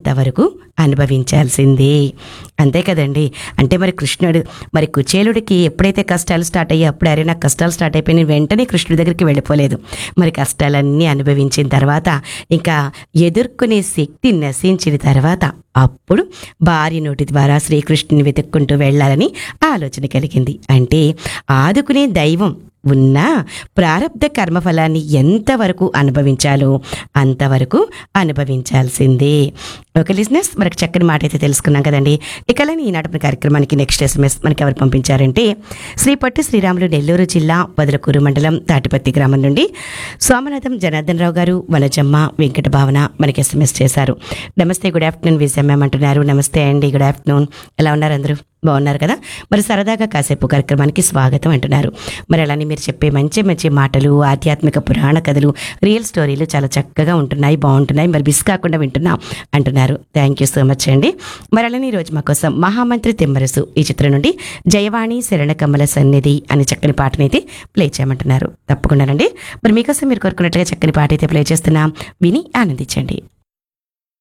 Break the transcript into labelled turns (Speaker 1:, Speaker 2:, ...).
Speaker 1: అంతవరకు అనుభవించాల్సిందే అంతే కదండి అంటే మరి కృష్ణుడు మరి కుచేలుడికి ఎప్పుడైతే కష్టాలు స్టార్ట్ అయ్యి అప్పుడు అరే నాకు కష్టాలు స్టార్ట్ అయిపోయిన వెంటనే కృష్ణుడి దగ్గరికి వెళ్ళిపోలేదు మరి కష్టాలన్నీ అనుభవించిన తర్వాత ఇంకా ఎదుర్కొనే శక్తి నశించిన తర్వాత అప్పుడు భార్య నోటి ద్వారా శ్రీకృష్ణుని వెతుక్కుంటూ వెళ్ళాలని ఆలోచన కలిగింది అంటే ఆదుకునే దైవం ఉన్న ప్రారంధ కర్మఫలాన్ని ఎంతవరకు అనుభవించాలో అంతవరకు అనుభవించాల్సిందే ఓకే లిజినెస్ మనకు చక్కని మాట అయితే తెలుసుకున్నాం కదండి ఇకలని ఈనాటి కార్యక్రమానికి నెక్స్ట్ ఎస్ఎంఎస్ మనకి ఎవరు పంపించారంటే శ్రీ పట్టు శ్రీరాములు నెల్లూరు జిల్లా వదలకూరు మండలం తాటిపత్తి గ్రామం నుండి సోమనాథం జనార్దన్ రావు గారు వనజమ్మ వెంకట భావన మనకి ఎస్ఎంఎస్ చేశారు నమస్తే గుడ్ ఆఫ్టర్నూన్ విజయమ్మ అంటున్నారు నమస్తే అండి గుడ్ ఆఫ్టర్నూన్ ఎలా ఉన్నారు అందరూ బాగున్నారు కదా మరి సరదాగా కాసేపు కార్యక్రమానికి స్వాగతం అంటున్నారు మరి అలానే మీరు చెప్పే మంచి మంచి మాటలు ఆధ్యాత్మిక పురాణ కథలు రియల్ స్టోరీలు చాలా చక్కగా ఉంటున్నాయి బాగుంటున్నాయి మరి మిస్ కాకుండా వింటున్నాం అంటున్నారు థ్యాంక్ యూ సో మచ్ అండి మరి అలానే ఈరోజు మా కోసం మహామంత్రి తిమ్మరసు ఈ చిత్రం నుండి జయవాణి శరణ కమల సన్నిధి అనే చక్కని పాటనైతే ప్లే చేయమంటున్నారు తప్పకుండానండి మరి మీకోసం మీరు కోరుకున్నట్లుగా చక్కని పాట అయితే ప్లే చేస్తున్నాం విని ఆనందించండి